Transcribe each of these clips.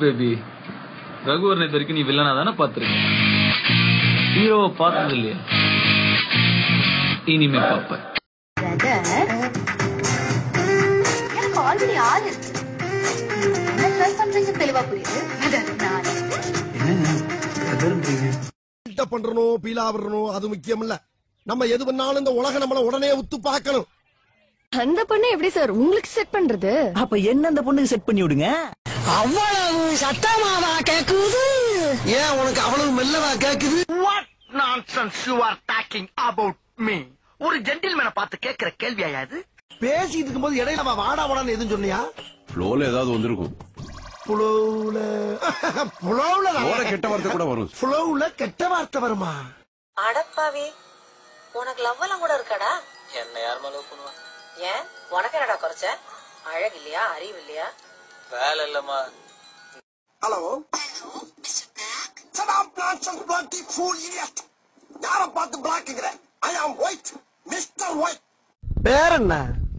Baby Raghuvaran இது வரைக்கும் நீ வில்லனா தானே பார்த்துருக்க ஹீரோவை பார்த்தது இல்லையா இனிமே பார்ப்ப எனக்கு ஆல்ரெடி ஆள் இருக்கு என்ன ட்ரை பண்றீங்க தெளிவா புரியுது நானே கிட்ட பண்றணும் பீலா விடணும் அது முக்கியம் இல்ல நம்ம எது பண்ணாலும் இந்த உலகம் நம்மள உடனே உத்து பார்க்கணும் அந்த பொண்ணு எப்படி சார் உங்களுக்கு செட் பண்றது அப்ப என்ன அந்த பொண்ணுக்கு செட் பண்ணி விடுங்க அவ்வளவு சத்தமாவா கேக்குது ஏன் உனக்கு அவ்வளவு மெல்லவா கேக்குது what nonsense you are talking about me ஒரு ஜென்டில்மேனை பார்த்து கேட்கிற கேள்வியா இது பேசிட்டு இருக்கும்போது இடையில அவ வாடா வாடான்னு எதுவும் சொன்னியா ஃப்ளோல ஏதாவது வந்திருக்கும் புலவுல புலவுல ஃப்ளோல கெட்ட வார்த்தை கூட வரும் புலவுல கெட்ட வார்த்தை வருமா அடப்பாவி உனக்கு லவ் எல்லாம் கூட இருக்காடா என்ன யார் மேல பண்ணுவா ஏன் உனக்கு என்னடா குறைச்ச அழகு இல்லையா அறிவு இல்லையா வேலை இல்லம்மா ஹலோ யார பார்த்து பிளாக்குங்கிற ஐ ஆம் ஒயிட் மிஸ்டர் ஒயிட் பேர் என்ன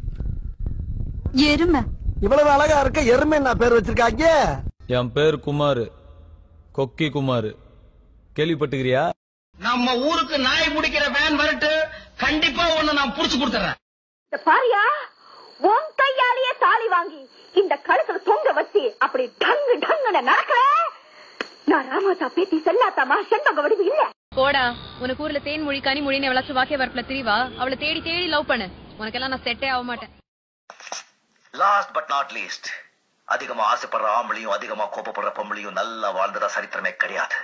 எருமை இவ்வளவு அழகா இருக்க எருமை என்ன பேர் வச்சிருக்காங்க என் பேர் குமார் கொக்கி குமார் கேள்விப்பட்டுக்கிறியா நம்ம ஊருக்கு நாய் முடிக்கிற வேன் வரட்டு கண்டிப்பா ஒண்ணு நான் புடிச்சு கொடுத்துறேன் பாரியா உன் கையாலேயே தாலி வாங்கி இந்த கழுத்துல தொங்க வச்சு அப்படி டங்கு டங்குன்னு நடக்கல நான் ராமாத்தா பேத்தி செல்லாத்தாமா செண்பக வடிவு இல்ல போடா உனக்கு ஊர்ல தேன் மொழி கனி மொழின்னு எவ்வளவு வாக்கிய வரப்புல திரிவா அவளை தேடி தேடி லவ் பண்ணு உனக்கெல்லாம் நான் செட்டே ஆக மாட்டேன் லாஸ்ட் பட் நாட் லீஸ்ட் அதிகமா ஆசைப்படுற ஆம்பளையும் அதிகமா கோபப்படுற பொம்பளையும் நல்லா வாழ்ந்ததா சரித்திரமே கிடையாது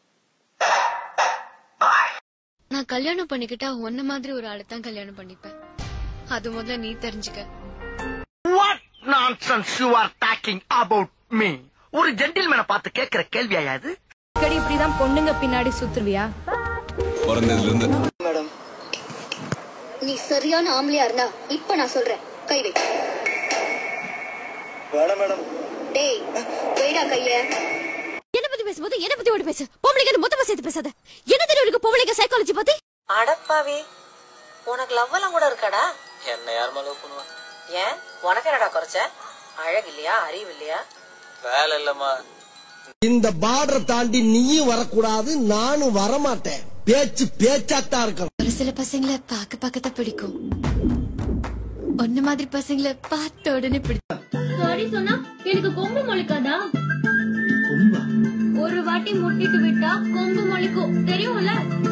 பாய் நான் கல்யாணம் பண்ணிக்கிட்டா உன்ன மாதிரி ஒரு ஆளை தான் கல்யாணம் பண்ணிப்பேன் அது முதல்ல நீ தெரிஞ்சுக்க what nonsense you are talking about me ஒரு ஜென்டில்மேனை பார்த்து கேட்கிற கேள்வியா இது அடிக்கடி இப்படிதான் பொண்ணுங்க பின்னாடி சுத்துருவியா பிறந்ததுல இருந்து நீ சரியான ஆம்பளையா இருந்தா இப்ப நான் சொல்றேன் கை வை டேய் வைடா கைய என்ன பத்தி பேசும்போது என்ன பத்தி ஓடி பேசு பொம்பளைங்க மொத்தமா சேர்த்து பேசாத என்ன தெரியும் உனக்கு பொம்பளைங்க சைக்காலஜி பத்தி அடப்பாவி உனக்கு லவ் எல்லாம் கூட இருக்காடா என்ன யார் மேல பண்ணுவா ஏன் உனக்கு என்னடா குறைச்ச அழகு இல்லையா அறிவு இல்லையா வேலை இல்லம்மா இந்த பார்டரை தாண்டி நீயும் வரக்கூடாது நானும் வரமாட்டேன் பேச்சு பேச்சாத்தான் இருக்கணும் ஒரு சில பசங்களை பாக்க பார்க்கத்தான் பிடிக்கும் ஒன்ன மாதிரி பசங்களை பார்த்த உடனே பிடிக்கும் சாரி சொன்னா எனக்கு கொம்பு முளைக்காதா ஒரு வாட்டி முட்டிட்டு விட்டா கொம்பு முளைக்கும் தெரியும்ல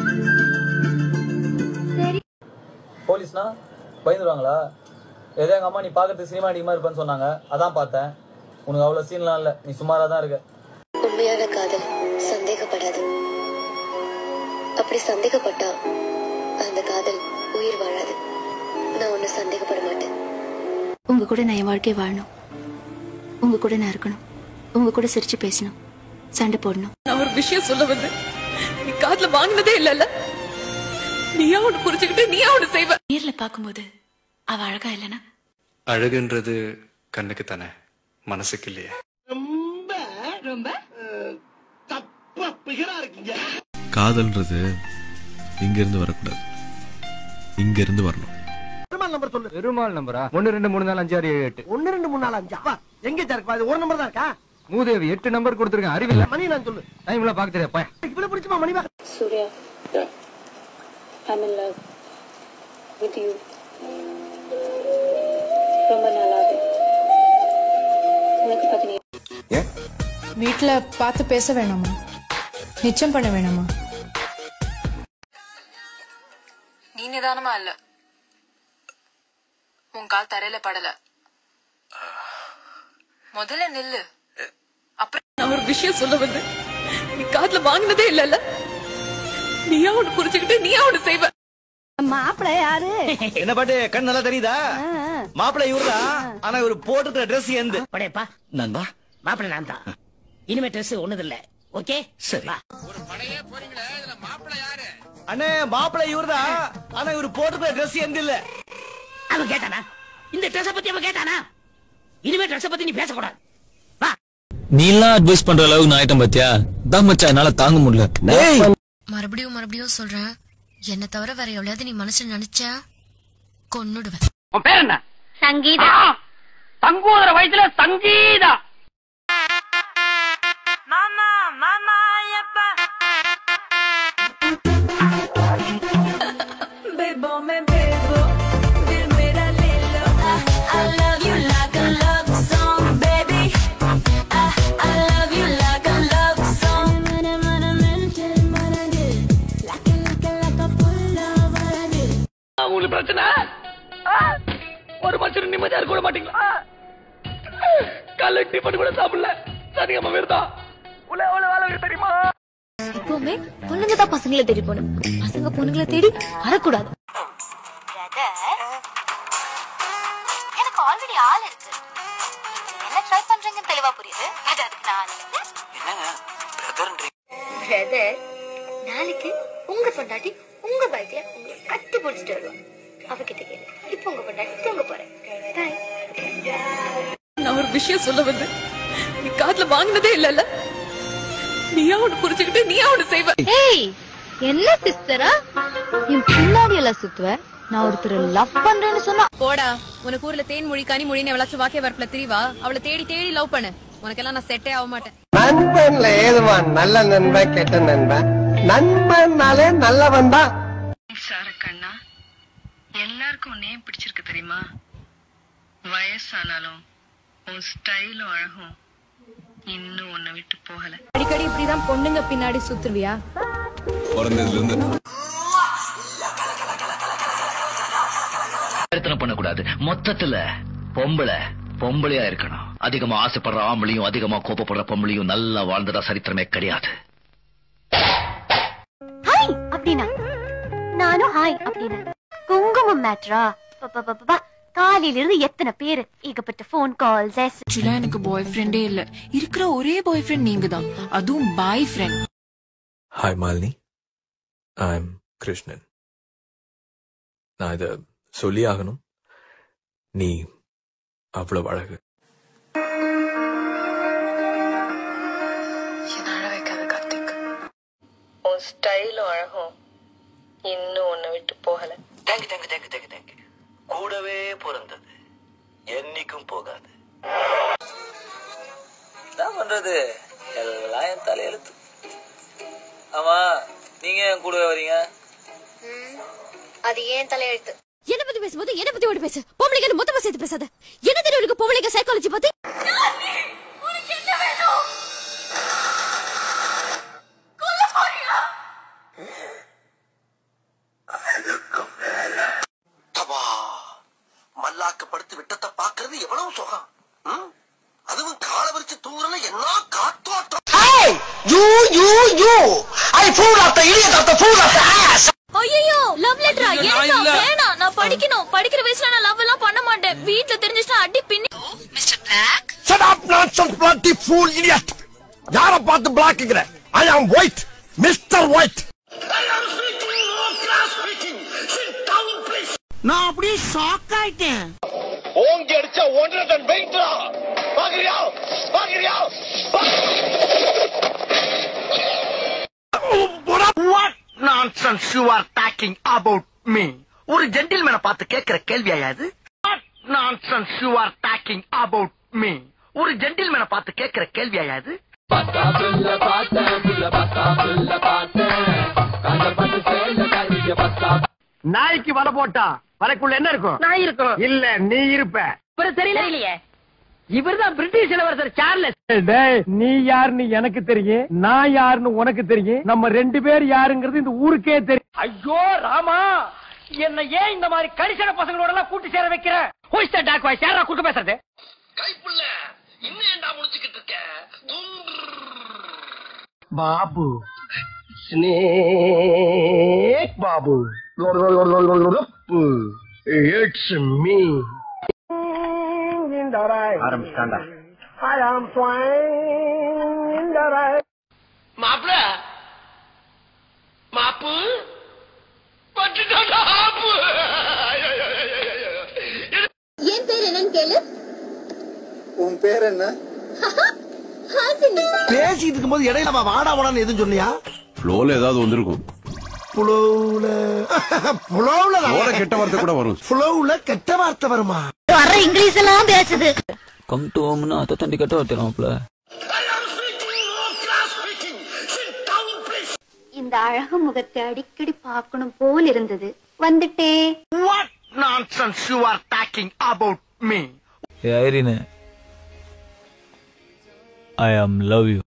போலீஸ்னா பயந்துருவாங்களா ஏதோ எங்க அம்மா நீ பாக்கிறதுக்கு சினிமா அடிக்கமா இருப்பேன்னு சொன்னாங்க அதான் பார்த்தேன் உனக்கு அவ்வளவு சீன்லாம் இல்ல நீ சுமாரா தான் இருக்க உண்மையான காதல் சந்தேகப்படாது அப்படி சந்தேகப்பட்டா அந்த காதல் உயிர் வாழாது நான் ஒண்ணு சந்தேகப்பட மாட்டேன் உங்க கூட நான் என் வாழ்க்கை வாழணும் உங்க கூட நான் இருக்கணும் உங்க கூட சிரிச்சு பேசணும் சண்டை போடணும் நான் ஒரு விஷயம் சொல்ல வந்தேன் நீ காதுல வாங்கினதே இல்லல்ல நீயா ஒண்ணு புரிஞ்சுக்கிட்டு நீயா ஒண்ணு செய்வ நேர்ல பாக்கும்போது அவ அழகா இல்லனா அழகுன்றது கண்ணுக்கு தானே மனசுக்கு இல்லையே ரொம்ப ரொம்ப தப்பா பிகரா இருக்கீங்க காதல்ன்றது இங்க இருந்து வரக்கூடாது இங்க இருந்து வரணும் பெருமாள் நம்பர் சொல்லு பெருமாள் நம்பரா ஒன்னு ரெண்டு மூணு நாலு அஞ்சு ஆறு ஏழு எட்டு ஒன்னு ரெண்டு மூணு நாலு அஞ்சு அப்பா எங்க சார் அது ஒரு நம்பர் தான் இருக்கா மூதேவி எட்டு நம்பர் கொடுத்துருக்கேன் அறிவில்ல மணி நான் சொல்லு டைம் எல்லாம் பாக்க தெரியாது இவ்வளவு பிடிச்சுமா மணி வா Surya I'm in love with you ரொம்ப நல்லாவே எனக்கு பத்தினி வீட்ல பார்த்து பேச வேணாமா நிச்சயம் பண்ண வேணாமா நீ நிதானமா இல்ல உன் கால் தரையில படல முதல்ல நில்லு அப்புறம் நான் ஒரு விஷயம் சொல்ல வந்தேன் நீ காதுல வாங்கினதே இல்லல்ல நீயா ஒண்ணு புரிஞ்சுக்கிட்டு நீயா ஒண்ணு செய்வ மாப்பிள்ள யாரு என்ன பாட்டு கண் நல்லா தெரியுதா மாப்பிள்ளை இவருதான் ஆனா இவரு போட்டுக்கிற ட்ரெஸ் எந்த படையப்பா நண்பா மாப்பிள்ள நான் தான் இனிமே ட்ரெஸ் ஒண்ணுது இல்ல ஓகே சரி அண்ணே மாப்பிள்ளை இவருதான் ஆனா இவரு போட்டுக்கிற ட்ரெஸ் எந்த இல்ல அவன் கேட்டானா இந்த ட்ரெஸ் பத்தி அவன் கேட்டானா இனிமே ட்ரெஸ் பத்தி நீ பேசக்கூடாது நீ எல்லாம் அட்வைஸ் பண்ற அளவுக்கு நான் ஆயிட்டம் பாத்தியா தான் மச்சான் என்னால தாங்க முடியல மறுபடியும் மறுபடியும் சொல்றேன் என்ன தவிர வேற எவ்வளவு நீ மனசுல நினைச்சா கொன்னுடுவேன் உன் பேர் என்ன சங்கீதா தங்கூதர வயசுல சங்கீதா காலைல டிஃபன் கூட சாப்பிடல சனியம்மா வருதா உள்ள உள்ள வேலை தெரியுமா எப்பவுமே பொண்ணுங்க தான் பசங்களை தேடி போகணும் பசங்க பொண்ணுங்களை தேடி வரக்கூடாது எனக்கு ஆல்ரெடி ஆள் இருக்கு என்ன ட்ரை பண்றீங்கன்னு தெளிவா புரியுது அது அதுக்கு நான் என்னங்க பிரதர்ன்றீங்க பிரதர் நாளைக்கு உங்க பொண்டாட்டி உங்க பைக்ல உங்களை கட்டி பிடிச்சிட்டு வருவா அவகிட்ட கேளு இப்போ உங்க பொண்டாட்டி தூங்க போறேன் Bye. நான் ஒரு விஷயம் சொல்ல வந்து நீ காதுல வாங்கினதே இல்லல்ல நீயா ஒண்ணு புரிஞ்சுக்கிட்டு நீயா ஒண்ணு செய்வ ஏய் என்ன சிஸ்டரா என் பின்னாடி எல்லாம் சுத்துவ நான் ஒருத்தர் லவ் பண்றேன்னு சொன்னா போடா உனக்கு ஊர்ல தேன் மொழி கனி மொழின்னு எவ்வளவு வாக்கிய வரப்புல திரிவா அவளை தேடி தேடி லவ் பண்ணு உனக்கெல்லாம் நான் செட்டே ஆக மாட்டேன் நண்பன்ல ஏதுவா நல்ல நண்பன் கெட்ட நண்பன் நண்பன்னாலே நல்லவன் தான் சாரக்கண்ணா எல்லாருக்கும் உன்னையே பிடிச்சிருக்கு தெரியுமா வயசானாலும் உன் ஸ்டைலும் அழகும் இன்னும் உன்னை விட்டு போகல அடிக்கடி இப்படிதான் பொண்ணுங்க பின்னாடி சுத்துருவியா பிறந்ததுல இருந்து பிரச்சனை பண்ணக்கூடாது மொத்தத்துல பொம்பளை பொம்பளையா இருக்கணும் அதிகமா ஆசைப்படுற ஆம்பளையும் அதிகமா கோபப்படுற பொம்பளையும் நல்லா வாழ்ந்ததா சரித்திரமே கிடையாது ஹாய் அப்படின்னா நானும் ஹாய் அப்படின்னா குங்குமம் மேட்ரா காலையில இருந்து எத்தனை பேரு ஏகப்பட்ட போன் கால்ஸ் ஆக்சுவலா எனக்கு பாய் ஃப்ரெண்டே இல்ல இருக்கிற ஒரே பாய் ஃப்ரெண்ட் நீங்க தான் அதுவும் boy friend hi Malini I am Krishnan நான் இத சொல்லி ஆகணும் நீ அவ்வளவு அழகு என்ன அழ வைக்காத கார்த்திக் உன் ஸ்டைலும் அழகும் இன்னும் உன்னை விட்டு போகல thank thank thank thank thank கூடவே பிறந்தது என்னைக்கும் போகாது என்ன பண்றது எல்லாம் என் தலையெழுத்து ஆமா நீங்க என் கூடவே வரீங்க அது ஏன் தலையெழுத்து என்ன பத்தி பேசும்போது என்ன பத்தி ஓடி பேசு பொம்பளைங்க மொத்தமா சேர்த்து பேசாத என்ன தெரியும் இருக்கு பொம்பளைங்க சைக்காலஜி பத்தி தபா மல்லாக்க படுத்து விட்டத்தை பாக்குறது எவ்வளவு சுகம் ம்? அதுவும் கால விரிச்சு தூங்குறல என்ன காத்தோட்டம் you you you I fool of the idiot of the fool of the ass ஐயோ லவ் லெட்டரா இல்ல, நான் ஏன்டா இல்ல. வேணாம் நான் படிக்கணும் படிக்கிற வயசுல நான் லவ் எல்லாம் பண்ண மாட்டேன் வீட்ல தெரிஞ்சிட்டா அடி பின்னி mister black Shut up nonsense bloody fool idiot யார பார்த்து பிளாக்குங்கிற ஐ ஆம் ஒயிட் மிஸ்டர் ஒயிட் நான் அப்படியே ஷாக் ஆயிட்டேன் ஓங்கி அடிச்சா ஒன்றரை டன் வெயிட்ரா பாக்குறியா பாக்குறியா What nonsense you are talking about me? ஒரு ஜென்டில்மேனை பார்த்து கேட்கிற கேள்வியா இது What nonsense you are talking about me? ஒரு ஜென்டில்மேனை பார்த்து கேட்கிற கேள்வியா இது நாய்க்கு வலை போட்டா வலைக்குள்ள என்ன இருக்கும் நாய் இருக்கும். இல்ல நீ இருப்ப இவரு தெரியல இல்லையே இவர்தான் பிரிட்டிஷ் இளவரசர் சார்லஸ் டேய் நீ யாருன்னு எனக்கு தெரியும் நான் யாருன்னு உனக்கு தெரியும் நம்ம ரெண்டு பேர் யாருங்கிறது இந்த ஊருக்கே தெரியும் ஐயோ ராமா என்ன ஏன் இந்த மாதிரி கரிசன பசங்களோட எல்லாம் கூட்டி சேர வைக்கிற ஹூஸ் த டாக் வாய்ஸ் யாரா கூட்டு பேசுறது கைப்புள்ள இன்னும் ஏன்டா முடிச்சுக்கிட்டு இருக்க Babu snake Babu it's me ஆரம்பிச்சாண்டா I am flying in the right. மாப்பிள மாப்பு பட்டுட்டாடா ஆப்பு என் பேர் என்னன்னு கேளு உன் பேர் என்ன ஹாசினி பேசிட்டு இருக்கும்போது இடையில அவன் வாடா வாடான்னு எதுவும் சொன்னியா ஃப்ளோல ஏதாவது வந்திருக்கும் புலவுல புலவுல ஃப்ளோல கெட்ட வார்த்தை கூட வரும் புலவுல கெட்ட வார்த்தை வருமா வர்ற இங்கிலீஷ் எல்லாம் பேசுது கம் டு ஹோம்னு அத்தை தண்டி கட்ட வரலாம்ல இந்த அழகு முகத்தை அடிக்கடி பார்க்கணும் போல் இருந்தது வந்துட்டே What nonsense you are talking about me? Irene I am love you